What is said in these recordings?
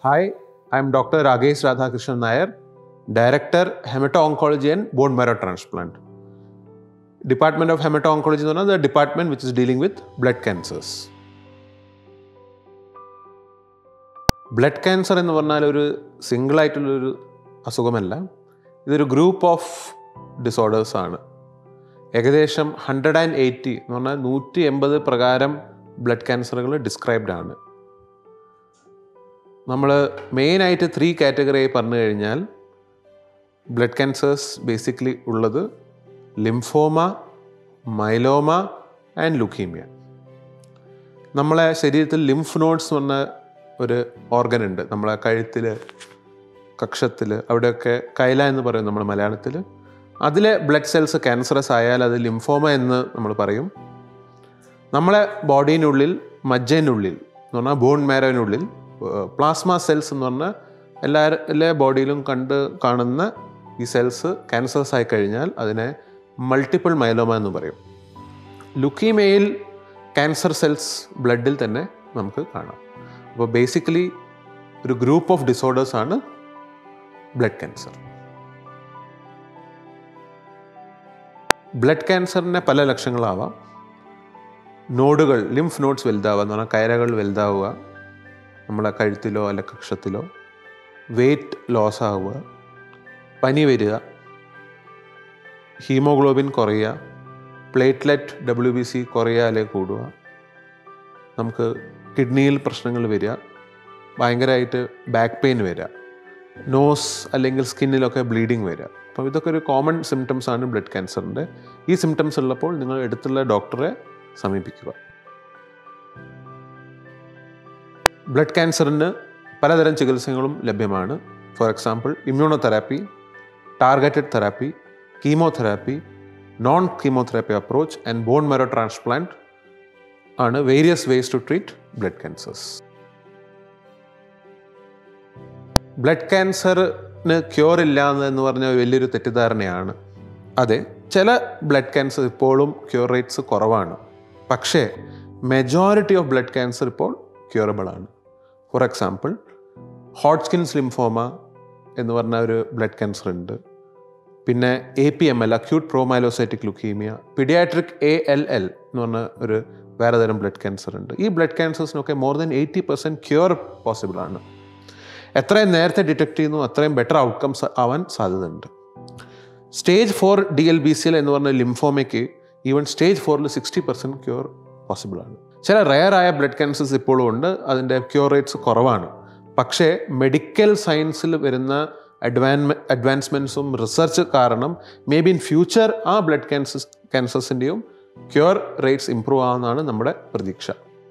Hi, I'm Dr. Ragesh Radhakrishnan Nair, Director, Hemato-Oncology and Bone Marrow Transplant. Department of Hemato-Oncology is one of the department which is dealing with blood cancers. Blood cancer എന്ന് പറഞ്ഞാൽ ഒരു single ആയിട്ടുള്ളൊരു അസുഖമല്ല ഇതൊരു group of disorders ആണ് ഏകദേശം hundred and eighty എന്ന് പറഞ്ഞാൽ നൂറ്റി എൺപത് പ്രകാരം ബ്ലഡ് ക്യാൻസറുകൾ ഡിസ്ക്രൈബ്ഡ് ആണ് നമ്മൾ മെയിനായിട്ട് ത്രീ കാറ്റഗറിയായി പറഞ്ഞു കഴിഞ്ഞാൽ ബ്ലഡ് ക്യാൻസേഴ്സ് ബേസിക്കലി ഉള്ളത് ലിംഫോമ മൈലോമ ആൻഡ് ലുക്കീമിയ നമ്മളെ ശരീരത്തിൽ ലിംഫ് നോഡ്സ് എന്ന് പറഞ്ഞ ഒരു ഓർഗൻ ഉണ്ട് നമ്മളെ കഴുത്തിൽ കക്ഷത്തിൽ അവിടെയൊക്കെ കൈല എന്ന് പറയും നമ്മൾ മലയാളത്തിൽ അതിലെ ബ്ലഡ് സെൽസ് ക്യാൻസറസ് ആയാൽ അത് ലിംഫോമ എന്ന് നമ്മൾ പറയും നമ്മളെ ബോഡീനുള്ളിൽ മജ്ജേനുള്ളിൽ എന്ന് പറഞ്ഞാൽ ബോൺ മാരോയിനുള്ളിൽ പ്ലാസ്മ സെൽസ് എന്ന് പറഞ്ഞാൽ എല്ലാ എല്ലാ ബോഡിയിലും കണ്ട് കാണുന്ന ഈ സെൽസ് ക്യാൻസേഴ്സ് ആയി കഴിഞ്ഞാൽ അതിനെ മൾട്ടിപ്പിൾ മൈലോമ എന്ന് പറയും ലുക്കീമയിൽ ക്യാൻസർ സെൽസ് ബ്ലഡിൽ തന്നെ നമുക്ക് കാണാം അപ്പോൾ ബേസിക്കലി ഒരു ഗ്രൂപ്പ് ഓഫ് ഡിസോർഡേഴ്സ് ആണ് ബ്ലഡ് ക്യാൻസർ ബ്ലഡ് ക്യാൻസറിന് പല ലക്ഷണങ്ങളാവാം നോഡുകൾ ലിംഫ് നോഡ്സ് വലുതാവുക എന്ന് പറഞ്ഞാൽ കയറകൾ വലുതാവുക നമ്മളെ കഴുത്തിലോ അല്ല കക്ഷത്തിലോ വെയ്റ്റ് ലോസ് ആവുക പനി വരിക ഹീമോഗ്ലോബിൻ കുറയുക പ്ലേറ്റ്ലെറ്റ് ഡബ്ല്യു ബി സി കുറയുക അല്ലെങ്കിൽ കൂടുക നമുക്ക് കിഡ്നിയിൽ പ്രശ്നങ്ങൾ വരിക ഭയങ്കരമായിട്ട് ബാക്ക് പെയിൻ വരിക നോസ് അല്ലെങ്കിൽ സ്കിന്നിലൊക്കെ ബ്ലീഡിങ് വരിക അപ്പോൾ ഇതൊക്കെ ഒരു കോമൺ സിംറ്റംസ് ആണ് ബ്ലഡ് ക്യാൻസറിൻ്റെ ഈ സിംറ്റംസ് ഉള്ളപ്പോൾ നിങ്ങൾ അടുത്തുള്ള ഡോക്ടറെ സമീപിക്കുക ബ്ലഡ് ക്യാൻസറിന് പലതരം ചികിത്സകളും ലഭ്യമാണ് for example immunotherapy targeted therapy chemotherapy non chemotherapy approach and bone marrow transplant ആണ് various ways to treat blood cancers blood cancer cure ഇല്ല എന്ന് പറഞ്ഞ വലിയൊരു തെറ്റിദ്ധാരണയാണ് അതെ ചില ബ്ലഡ് ക്യാൻസർ ഇപ്പോഴും ക്യൂർ റേറ്റ്സ് കുറവാണ് പക്ഷേ മെജോറിറ്റി ഓഫ് ബ്ലഡ് ക്യാൻസർ ഇപ്പോൾ ക്യൂറബിൾ ആണ് ഫോർ എക്സാമ്പിൾ ഹോട്ട്സ്കിൻസ് ലിംഫോമ എന്ന് പറഞ്ഞ ഒരു ബ്ലഡ് ക്യാൻസർ ഉണ്ട് പിന്നെ A P M L acute promyelocytic leukaemia paediatric A L L എന്ന് പറഞ്ഞ ഒരു വേറെ തരം ബ്ലഡ് ക്യാൻസർ ഉണ്ട് ഈ ബ്ലഡ് ക്യാൻസേഴ്സിനൊക്കെ more than eighty percent cure possible ആണ് എത്രയും നേരത്തെ ഡിറ്റക്ട് ചെയ്യുന്നു അത്രയും ബെറ്റർ ഔട്ട്കംസ് ആവാൻ സാധ്യതയുണ്ട് stage four D L B C L എന്ന് പറഞ്ഞ ലിംഫോമയ്ക്ക് ഈവൻ സ്റ്റേജ് ഫോറിൽ സിക്സ്റ്റി പെർസെൻറ്റ് ക്യൂർ പോസിബിൾ ആണ് ചില റെയർ ആയ ബ്ലഡ് ക്യാൻസേഴ്സ് ഇപ്പോഴും ഉണ്ട് അതിൻ്റെ ക്യൂർ റേറ്റ്സ് കുറവാണ് പക്ഷേ മെഡിക്കൽ സയൻസിൽ വരുന്ന അഡ്വാൻമെ അഡ്വാൻസ്മെൻറ്റ്സും റിസർച്ച് കാരണം മേ ബി ഇൻ ഫ്യൂച്ചർ ആ ബ്ലഡ് ക്യാൻസേഴ്സ് ക്യാൻസേഴ്സിൻ്റെയും ക്യൂർ റേറ്റ്സ് ഇമ്പ്രൂവ് ആവുന്നതാണ് നമ്മുടെ പ്രതീക്ഷ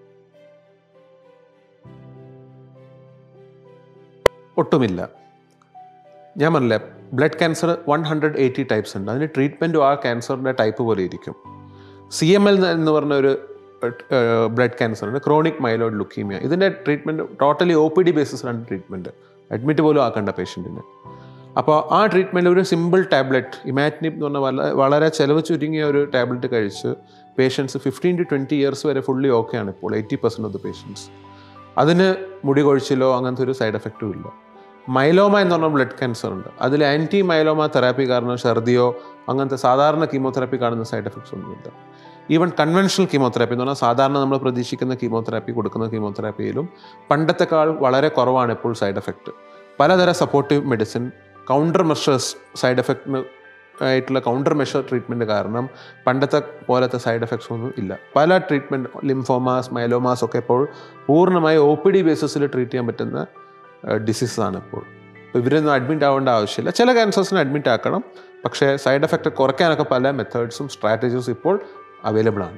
ഒട്ടുമില്ല ഞാൻ പറഞ്ഞില്ല blood cancer one hundred eighty types ഉണ്ട് അതിന് ട്രീറ്റ്മെൻറ്റും ആ ക്യാൻസറിൻ്റെ ടൈപ്പ് പോലെ ഇരിക്കും സി എം എൽ എന്ന് പറഞ്ഞ ഒരു ബ്ലഡ് ക്യാൻസർ ഉണ്ട് ക്രോണിക് മൈലോയിഡ് ലുക്കീമിയ ഇതിൻ്റെ treatment totally O P D ബേസിസിലാണ് ട്രീറ്റ്മെൻറ്റ് അഡ്മിറ്റ് പോലും ആക്കേണ്ട പേഷ്യൻറ്റിന് അപ്പോൾ ആ ട്രീറ്റ്മെൻറ്റ് ഒരു സിമ്പിൾ ടാബ്ലറ്റ് ഇമാറ്റിനിപ്പ് എന്ന് പറഞ്ഞ വളരെ വളരെ ചിലവ് ചുരുങ്ങിയ ഒരു ടാബ്ലറ്റ് കഴിച്ച് patients fifteen to twenty years വരെ ഫുള്ളി ഓക്കെ ആണ് ഇപ്പോൾ eighty percent of the patients അതിന് മുടി കൊഴിച്ചിലോ അങ്ങനത്തെ ഒരു സൈഡ് എഫക്റ്റും ഇല്ല മൈലോമ എന്ന് പറഞ്ഞ ബ്ലഡ് ക്യാൻസർ ഉണ്ട് അതിൽ ആൻറ്റി മൈലോമ തെറാപ്പി കാരണം ഛർദിയോ അങ്ങനത്തെ സാധാരണ കീമോതെറാപ്പി കാണുന്ന സൈഡ് എഫക്ട്സ് ഒന്നുമില്ല ഈവൻ കൺവെൻഷണൽ കീമോതെറാപ്പി എന്ന് പറഞ്ഞാൽ സാധാരണ നമ്മൾ പ്രതീക്ഷിക്കുന്ന കീമോതെറാപ്പി കൊടുക്കുന്ന കീമോതെറാപ്പിയിലും പണ്ടത്തെക്കാൾ വളരെ കുറവാണ് ഇപ്പോൾ സൈഡ് എഫക്റ്റ് പലതരം supportive medicine counter measures side എഫക്റ്റിന് ആയിട്ടുള്ള കൗണ്ടർ മെഷർ ട്രീറ്റ്മെൻറ്റ് കാരണം പണ്ടത്തെ പോലത്തെ സൈഡ് എഫക്ട്സ് ഒന്നും ഇല്ല പല ട്രീറ്റ്മെൻറ്റ് ലിംഫോമാസ് മൈലോമാസ് ഒക്കെ ഇപ്പോൾ പൂർണ്ണമായി ഒ പി ഡി ബേസിസിൽ ട്രീറ്റ് ചെയ്യാൻ പറ്റുന്ന ഡിസീസസ് ആണ് ഇപ്പോൾ അപ്പോൾ ഇവരൊന്നും അഡ്മിറ്റ് ആവേണ്ട ആവശ്യമില്ല ചില ക്യാൻസേഴ്സിന് അഡ്മിറ്റ് ആക്കണം പക്ഷേ സൈഡ് എഫക്റ്റ് കുറയ്ക്കാനൊക്കെ പല മെത്തേഡ്സും സ്ട്രാറ്റജീസും ഇപ്പോൾ അവൈലബിൾ ആണ്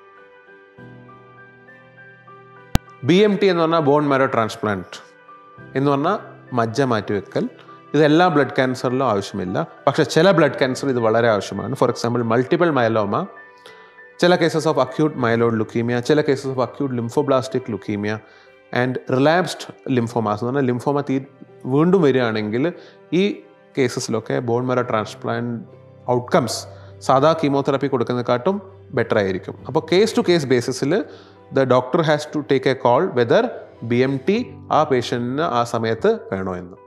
ബി എം ടി എന്ന് പറഞ്ഞാൽ ബോൺ മാരോ ട്രാൻസ്പ്ലാന്റ് എന്ന് പറഞ്ഞാൽ മജ്ജ മാറ്റിവെക്കൽ ഇതെല്ലാ ബ്ലഡ് ക്യാൻസറിലും ആവശ്യമില്ല പക്ഷേ ചില ബ്ലഡ് ക്യാൻസർ ഇത് വളരെ ആവശ്യമാണ് ഫോർ എക്സാമ്പിൾ മൾട്ടിപ്പിൾ മയലോമ ചില cases of acute myeloid leukaemia ചില cases of acute lymphoblastic leukaemia and relapsed lymphomas എന്ന് പറഞ്ഞാൽ ലിംഫോമ തീ വീണ്ടും വരികയാണെങ്കിൽ ഈ കേസസിലൊക്കെ ബോൺ മെറോ ട്രാൻസ്പ്ലാന്റ് ഔട്ട്കംസ് സാധാ കീമോതെറാപ്പി കൊടുക്കുന്നതിനെക്കാട്ടും ബെറ്റർ ആയിരിക്കും അപ്പോൾ കേസ് ടു കേസ് ബേസിസിൽ the doctor has to take a call whether B M T ആ പേഷ്യൻറ്റിന് ആ സമയത്ത് വേണോ എന്ന്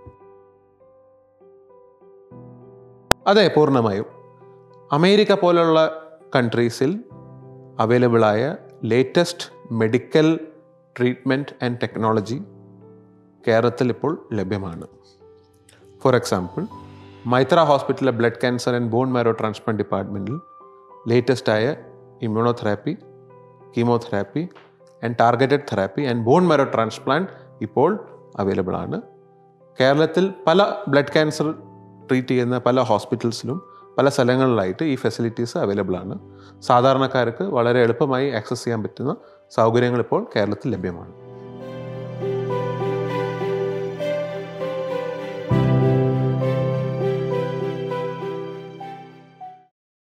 അതെ പൂർണ്ണമായും അമേരിക്ക പോലുള്ള കൺട്രീസിൽ അവൈലബിളായ latest medical treatment and technology കേരളത്തിൽ ഇപ്പോൾ ലഭ്യമാണ് ഫോർ എക്സാമ്പിൾ മൈത്ര ഹോസ്പിറ്റലിലെ blood cancer and bone marrow transplant ഡിപ്പാർട്ട്മെൻറ്റിൽ ലേറ്റസ്റ്റ് ആയ immunotherapy chemotherapy and targeted therapy and bone marrow transplant ഇപ്പോൾ അവൈലബിൾ ആണ് കേരളത്തിൽ പല ബ്ലഡ് ക്യാൻസർ ട്രീറ്റ് ചെയ്യുന്ന പല ഹോസ്പിറ്റൽസിലും പല സ്ഥലങ്ങളിലായിട്ട് ഈ ഫെസിലിറ്റീസ് അവൈലബിൾ ആണ് സാധാരണക്കാർക്ക് വളരെ എളുപ്പമായി ആക്സസ് ചെയ്യാൻ പറ്റുന്ന സൗകര്യങ്ങൾ ഇപ്പോൾ കേരളത്തിൽ ലഭ്യമാണ്